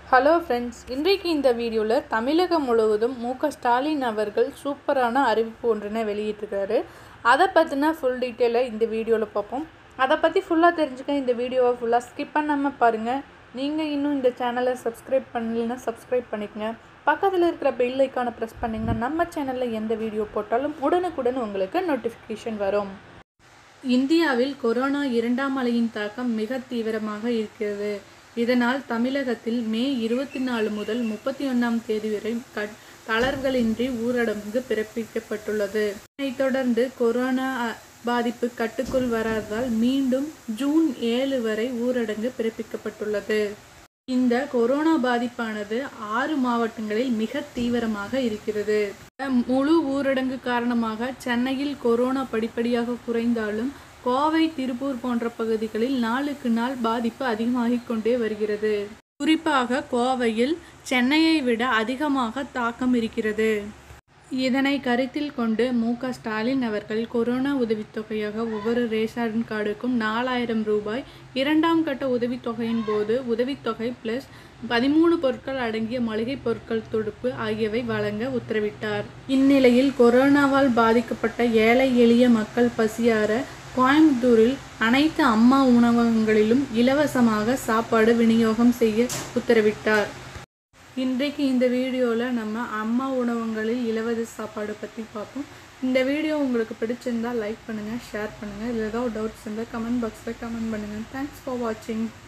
hello friends இன்றைக்கு இந்த வீடியோவில் தமிழகம் முழுவதும் மு க ஸ்டாலின் அவர்கள் சூப்பரான அறிவிப்பு ஒன்றினை வெளியிட்டிருக்காரு அதை பற்றின ஃபுல் டீட்டெயிலை இந்த வீடியோவில் பார்ப்போம் அதை பற்றி ஃபுல்லாக தெரிஞ்சுக்க இந்த வீடியோவை ஃபுல்லாக ஸ்கிப் பண்ணாமல் பாருங்கள் நீங்கள் இன்னும் இந்த சேனலை சப்ஸ்கிரைப் பண்ணலைன்னா சப்ஸ்கிரைப் பண்ணிக்கங்க பக்கத்தில் இருக்கிற பெல் ஐக்கானை ப்ரெஸ் பண்ணிங்கன்னா நம்ம சேனலில் எந்த வீடியோ போட்டாலும் உடனுக்குடன் உங்களுக்கு நோட்டிஃபிகேஷன் வரும் இந்தியாவில் கொரோனா இரண்டாம் அலையின் தாக்கம் மிக தீவிரமாக இருக்கிறது இதனால் தமிழகத்தில் மே இருபத்தி நாலு முதல் முப்பத்தி ஒன்றாம் தேதி வரை கட் தளர்வுகளின்றி ஊரடங்கு பிறப்பிக்கப்பட்டுள்ளது இதனைத் தொடர்ந்து கொரோனா அ, பாதிப்பு கட்டுக்குள் வராததால் மீண்டும் ஜூன் ஏழு வரை ஊரடங்கு பிறப்பிக்கப்பட்டுள்ளது இந்த கொரோனா பாதிப்பானது ஆறு மாவட்டங்களில் மிக தீவிரமாக இருக்கிறது முழு ஊரடங்கு காரணமாக சென்னையில் கொரோனா படிப்படியாக குறைந்தாலும் கோவை திருப்பூர் போன்ற பகுதிகளில் நாளுக்கு நாள் பாதிப்பு அதிகமாகிக் கொண்டே வருகிறது குறிப்பாக கோவையில் சென்னையை விட அதிகமாக தாக்கம் இருக்கிறது இதனை கருத்தில் கொண்டு மு க ஸ்டாலின் அவர்கள் கொரோனா உதவித்தொகையாக ஒவ்வொரு ரேஷன் கார்டுக்கும் நாலாயிரம் ரூபாய் இரண்டாம் கட்ட உதவித்தொகையின் போது உதவித்தொகை பிளஸ் பதிமூணு பொருட்கள் அடங்கிய மளிகை பொருட்கள் தொடுப்பு ஆகியவை வழங்க உத்தரவிட்டார் இந்நிலையில் கொரோனாவால் பாதிக்கப்பட்ட ஏழை எளிய மக்கள் பசியார கோயம்புத்தூரில் அனைத்து அம்மா உணவகங்களிலும் இலவசமாக சாப்பாடு விநியோகம் செய்ய உத்தரவிட்டார் இன்றைக்கு இந்த வீடியோவில் நம்ம அம்மா உணவகங்களில் இலவச சாப்பாடு பற்றி பார்ப்போம் இந்த வீடியோ உங்களுக்கு பிடிச்சிருந்தா லைக் பண்ணுங்கள் ஷேர் பண்ணுங்கள் இல்லை ஏதாவது டவுட்ஸ் இருந்தால் கமெண்ட் பாக்ஸில் கமெண்ட் பண்ணுங்கள் தேங்க்ஸ் ஃபார் வாட்சிங்